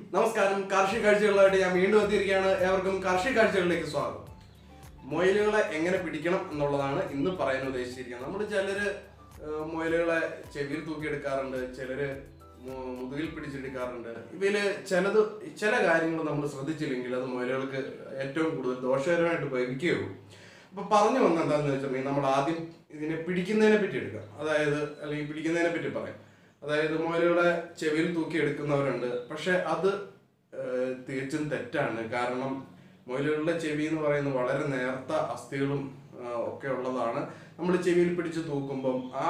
നമസ്കാരം കാർഷിക കാഴ്ചകളായിട്ട് ഞാൻ വീണ്ടും എത്തിയിരിക്കുകയാണ് ഏവർക്കും കാർഷിക കാഴ്ചകളിലേക്ക് സ്വാഗതം മുയലുകളെ എങ്ങനെ പിടിക്കണം എന്നുള്ളതാണ് ഇന്ന് പറയാൻ ഉദ്ദേശിച്ചിരിക്കുന്നത് നമ്മൾ ചിലര് ഏഹ്, മുയലുകളെ ചെവിയിൽ തൂക്കിയെടുക്കാറുണ്ട് ചിലര് മു- മുതുകിൽ പിടിച്ചെടുക്കാറുണ്ട് ഇവയില് ചിലത് ചില കാര്യങ്ങൾ നമ്മൾ ശ്രദ്ധിച്ചില്ലെങ്കിൽ അത് മുയലുകൾക്ക് ഏറ്റവും കൂടുതൽ ദോഷകരമായിട്ട് ഭവിക്കുകയുള്ളൂ അപ്പൊ പറഞ്ഞു വന്ന എന്താണെന്ന് വെച്ചിട്ടുണ്ടെങ്കിൽ നമ്മൾ ആദ്യം ഇതിനെ പിടിക്കുന്നതിനെ പറ്റി എടുക്കാം അതായത് അല്ലെങ്കിൽ പിടിക്കുന്നതിനെ പറ്റി പറയാം അതായത് മുയലുകളെ ചെവിയിൽ തൂക്കി എടുക്കുന്നവരുണ്ട് പക്ഷെ അത് ഏഹ്, തികച്ചും തെറ്റാണ് കാരണം മുയലുകളുടെ ചെവി എന്ന് പറയുന്നത് വളരെ നേർത്ത അസ്ഥികളും ആഹ്, ഒക്കെ ഉള്ളതാണ് നമ്മൾ ചെവിയിൽ പിടിച്ച് തൂക്കുമ്പം ആ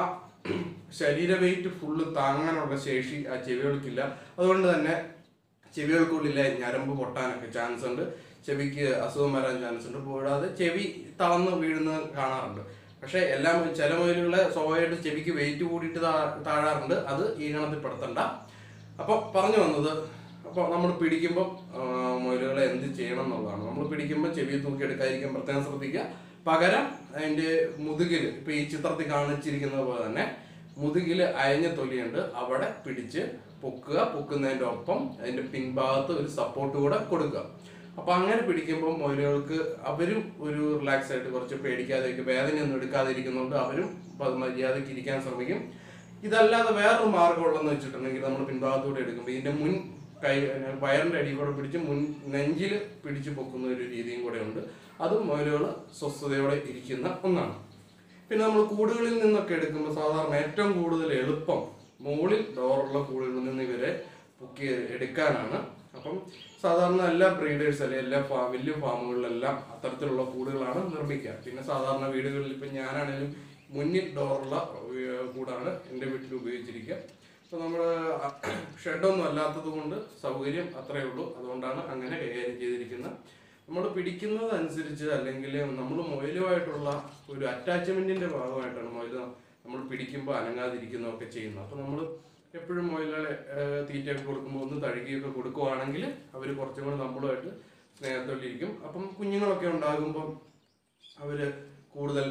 ശരീര വെയിറ്റ് ഫുള്ള് താങ്ങാനുള്ള ശേഷി ആ ചെവികൾക്കില്ല അതുകൊണ്ട് തന്നെ ചെവികൾക്കുള്ളിലെ ഞരമ്പ് പൊട്ടാനൊക്കെ ചാൻസ് ഉണ്ട് ചെവിക്ക് അസുഖം വരാൻ ചാൻസ് ഉണ്ട് കൂടാതെ ചെവി തളർന്ന് വീഴുന്നത് കാണാറുണ്ട് പക്ഷെ എല്ലാം ചില മുയലുകളെ സ്വാഭാവികമായിട്ട് ചെവിക്ക് വെയിറ്റ് കൂടിയിട്ട് താ- താഴാറുണ്ട് അത് ഈ ഗണത്തിൽ പെടുത്തണ്ട അപ്പൊ പറഞ്ഞു വന്നത് അപ്പോൾ നമ്മൾ പിടിക്കുമ്പോൾ മുയലുകളെ എന്ത് ചെയ്യണം എന്നുള്ളതാണ് നമ്മൾ പിടിക്കുമ്പോൾ ചെവി തൂക്കി എടുക്കാതിരിക്കാൻ പ്രത്യേകം ശ്രദ്ധിക്കുക പകരം അതിന്റെ മുതുകിൽ ഇപ്പൊ ഈ ചിത്രത്തിൽ കാണിച്ചിരിക്കുന്നത് പോലെ തന്നെ മുതുകിൽ അയഞ്ഞ തൊലിയുണ്ട് അവിടെ പിടിച്ച് പൊക്കുക പൊക്കുന്നതിന്റെ ഒപ്പം അതിന്റെ പിൻഭാഗത്ത് ഒരു സപ്പോർട്ട് കൂടെ കൊടുക്കുക അപ്പൊ അങ്ങനെ പിടിക്കുമ്പോൾ മുയലുകൾക്ക് അവരും ഒരു റിലാക്സ് ആയിട്ട് കുറച്ച് പേടിക്കാതെ വേദനയൊന്നും എടുക്കാതെ ഇരിക്കുന്നുണ്ട് അവരും പ- മര്യാദയ്ക്ക് ഇരിക്കാൻ ശ്രമിക്കും ഇതല്ലാതെ വേറൊരു മാർഗം ഉള്ളതെന്ന് വെച്ചിട്ടുണ്ടെങ്കിൽ നമ്മൾ പിൻഭാഗത്തൂടെ എടുക്കുമ്പോൾ ഇതിന്റെ മുൻ കൈ വയറിന്റെ അടി കൂടെ പിടിച്ച് മുൻ നെഞ്ചിൽ പിടിച്ച് പൊക്കുന്ന ഒരു രീതിയും കൂടെ ഉണ്ട് അതും മുയലുകൾ സ്വസ്ഥതയോടെ ഇരിക്കുന്ന ഒന്നാണ് പിന്നെ നമ്മൾ കൂടുകളിൽ നിന്നൊക്കെ എടുക്കുമ്പോൾ സാധാരണ ഏറ്റവും കൂടുതൽ എളുപ്പം മുകളിൽ ഡോറുള്ള കൂടുകളിൽ നിന്ന് ഇവരെ പൊക്കി എടുക്കാനാണ് അപ്പം സാധാരണ എല്ലാ ബ്രീഡേഴ്സ് അല്ലെങ്കിൽ എല്ലാ ഫാ വലിയ ഫാമുകളിലെല്ലാം അത്തരത്തിലുള്ള കൂടുകളാണ് നിർമ്മിക്കുക പിന്നെ സാധാരണ വീടുകളിൽ ഇപ്പം ഞാനാണെങ്കിലും മുന്നിൽ ഡോറുള്ള ഏർ, കൂടാണ് എൻ്റെ വീട്ടിൽ ഉപയോഗിച്ചിരിക്കുക അപ്പോൾ നമ്മൾ ഷെഡൊന്നും അല്ലാത്തത് കൊണ്ട് സൗകര്യം അത്രയേ ഉള്ളൂ അതുകൊണ്ടാണ് അങ്ങനെ കൈകാര്യം ചെയ്തിരിക്കുന്നത് നമ്മൾ പിടിക്കുന്നത് അനുസരിച്ച് അല്ലെങ്കിൽ നമ്മൾ മുയലുമായിട്ടുള്ള ഒരു അറ്റാച്ച്മെന്റിന്റെ ഭാഗമായിട്ടാണ് മുയൽ നമ്മൾ പിടിക്കുമ്പോൾ അനങ്ങാതിരിക്കുന്നതൊക്കെ ചെയ്യുന്നത് അപ്പോൾ നമ്മൾ എപ്പോഴും മുയലുകളെ ഏഹ്, തീറ്റയൊക്കെ കൊടുക്കുമ്പോൾ ഒന്ന് തഴുകിയൊക്കെ കൊടുക്കുവാണെങ്കിൽ അവർ കുറച്ചും കൂടെ നമ്മളുമായിട്ട് സ്നേഹത്തോട്ടിരിക്കും അപ്പം കുഞ്ഞുങ്ങളൊക്കെ ഉണ്ടാകുമ്പം അവര് കൂടുതൽ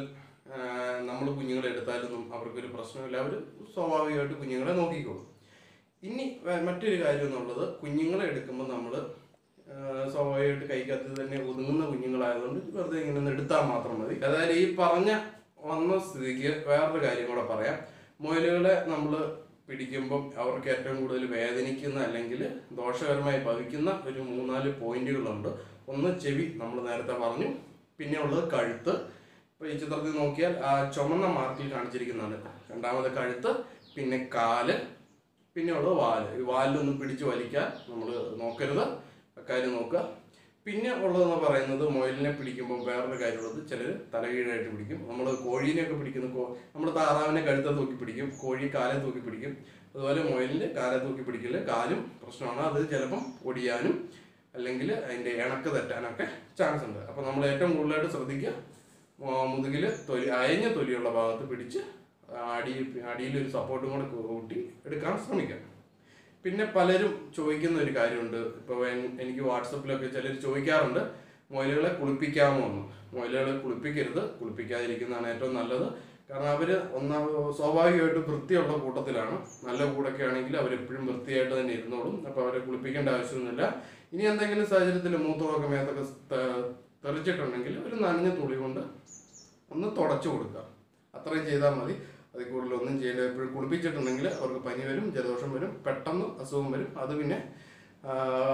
നമ്മൾ കുഞ്ഞുങ്ങളെ എടുത്താലൊന്നും അവർക്കൊരു പ്രശ്നമില്ല അവർ സ്വാഭാവികമായിട്ട് കുഞ്ഞുങ്ങളെ നോക്കിക്കോളും ഇനി വേ- മറ്റൊരു കാര്യം എന്നുള്ളത് കുഞ്ഞുങ്ങളെ എടുക്കുമ്പോൾ നമ്മൾ സ്വാഭാവികമായിട്ട് കൈക്കകത്ത് തന്നെ ഒതുങ്ങുന്ന കുഞ്ഞുങ്ങളായതുകൊണ്ട് വെറുതെ ഇങ്ങനെ ഒന്ന് എടുത്താൽ മാത്രം മതി അതായത് ഈ പറഞ്ഞ വന്ന സ്ഥിതിക്ക് വേറൊരു കാര്യം കൂടെ പറയാം മുയലുകളെ നമ്മൾ പിടിക്കുമ്പം അവർക്ക് ഏറ്റവും കൂടുതൽ വേദനിക്കുന്ന അല്ലെങ്കിൽ ദോഷകരമായി ഭവിക്കുന്ന ഒരു മൂന്നാല് പോയിന്റുകളുണ്ട് ഒന്ന് ചെവി നമ്മൾ നേരത്തെ പറഞ്ഞു പിന്നെ ഉള്ളത് കഴുത്ത് ഇപ്പൊ ഈ ചിത്രത്തിൽ നോക്കിയാൽ ആ ചുമന്ന മാർക്കിൽ കാണിച്ചിരിക്കുന്നതാണ് രണ്ടാമത് കഴുത്ത് പിന്നെ കാല് പിന്നെ ഉള്ളത് വാല് ഈ വാലിലൊന്നും പിടിച്ചു വലിക്കാൻ നമ്മൾ നോക്കരുത് അക്കാര്യം നോക്കുക പിന്നെ ഉള്ളതെന്ന് പറയുന്നത് മുയലിനെ പിടിക്കുമ്പോൾ വേറൊരു കാര്യമുള്ളത് ചിലർ തലകീഴായിട്ട് പിടിക്കും നമ്മൾ കോഴീനെയൊക്കെ പിടിക്കുന്ന നമ്മൾ താറാവിനെ കഴുത്തെ തൂക്കി പിടിക്കും കോഴി കാലെ തൂക്കി പിടിക്കും അതുപോലെ മുയലിന് കാലെ തൂക്കി പിടിക്കല് കാലും പ്രശ്നമാണ് അത് ചിലപ്പം ഒടിയാനും അല്ലെങ്കിൽ അതിന്റെ ഇണക്ക് തെറ്റാനൊക്കെ ചാൻസ് ഉണ്ട് അപ്പോൾ നമ്മൾ ഏറ്റവും കൂടുതലായിട്ട് ശ്രദ്ധിക്കുക മു- മുതുകില് തൊലി അയഞ്ഞ തൊലിയുള്ള ഭാഗത്ത് പിടിച്ച് അടി അടിയിൽ ഒരു സപ്പോർട്ടും കൂടെ കൂട്ടി എടുക്കാൻ ശ്രമിക്കാം പിന്നെ പലരും ചോദിക്കുന്ന ഒരു കാര്യമുണ്ട് ഇപ്പോൾ എനിക്ക് വാട്സപ്പിലൊക്കെ ചിലർ ചോദിക്കാറുണ്ട് മുയലുകളെ കുളിപ്പിക്കാമോ എന്ന് മുയലുകളെ കുളിപ്പിക്കരുത് കുളിപ്പിക്കാതിരിക്കുന്നതാണ് ഏറ്റവും നല്ലത് കാരണം അവർ ഒന്നാം സ്വാഭാവികമായിട്ടും വൃത്തിയുള്ള കൂട്ടത്തിലാണ് നല്ല കൂടൊക്കെ ആണെങ്കിൽ അവരെപ്പോഴും വൃത്തിയായിട്ട് തന്നെ ഇരുന്നോളും അപ്പോൾ അവരെ കുളിപ്പിക്കേണ്ട ആവശ്യമൊന്നുമില്ല ഇനി എന്തെങ്കിലും സാഹചര്യത്തിൽ മൂത്രമൊക്കെ മേത്തൊക്കെ ത- തെറിച്ചിട്ടുണ്ടെങ്കിൽ ഒരു നനഞ്ഞ തുണി കൊണ്ട് ഒന്ന് തുടച്ചു കൊടുക്കുക അത്രയും ചെയ്താൽ മതി അതിൽ കൂടുതൽ ഒന്നും ചെയ്യില്ല എപ്പോഴും കുളിപ്പിച്ചിട്ടുണ്ടെങ്കിൽ അവർക്ക് പനി വരും ജലദോഷം വരും പെട്ടെന്ന് അസുഖം വരും അത് പിന്നെ ആ,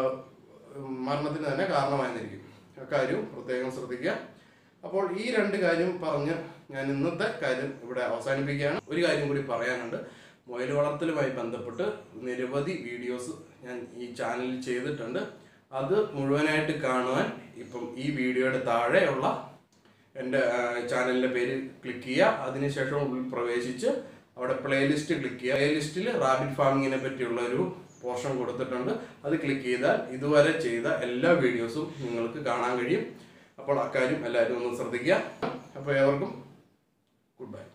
മരണത്തിന് തന്നെ കാരണമായിരിക്കും അക്കാര്യവും പ്രത്യേകം ശ്രദ്ധിക്കുക അപ്പോൾ ഈ രണ്ട് കാര്യം പറഞ്ഞ് ഞാൻ ഇന്നത്തെ കാര്യം ഇവിടെ അവസാനിപ്പിക്കുകയാണ് ഒരു കാര്യം കൂടി പറയാനുണ്ട് മുയൽ വളർത്തലുമായി ബന്ധപ്പെട്ട് നിരവധി വീഡിയോസ് ഞാൻ ഈ ചാനലിൽ ചെയ്തിട്ടുണ്ട് അത് മുഴുവനായിട്ട് കാണുവാൻ ഇപ്പം ഈ വീഡിയോയുടെ താഴെയുള്ള എൻ്റെ ചാനലിൻ്റെ പേര് ക്ലിക്ക് ചെയ്യുക അതിനുശേഷം ഉള്ളിൽ പ്രവേശിച്ച് അവിടെ പ്ലേലിസ്റ്റ് ക്ലിക്ക് ചെയ്യുക പ്ലേലിസ്റ്റിൽ റാബിറ്റ് ഫാമിങ്ങിനെ പറ്റിയുള്ള ഒരു പോർഷൻ കൊടുത്തിട്ടുണ്ട് അത് ക്ലിക്ക് ചെയ്താൽ ഇതുവരെ ചെയ്ത എല്ലാ വീഡിയോസും നിങ്ങൾക്ക് കാണാൻ കഴിയും അപ്പോൾ അക്കാര്യം എല്ലാവരും ഒന്ന് ശ്രദ്ധിക്കുക അപ്പോൾ ഏവർക്കും ഗുഡ് ബൈ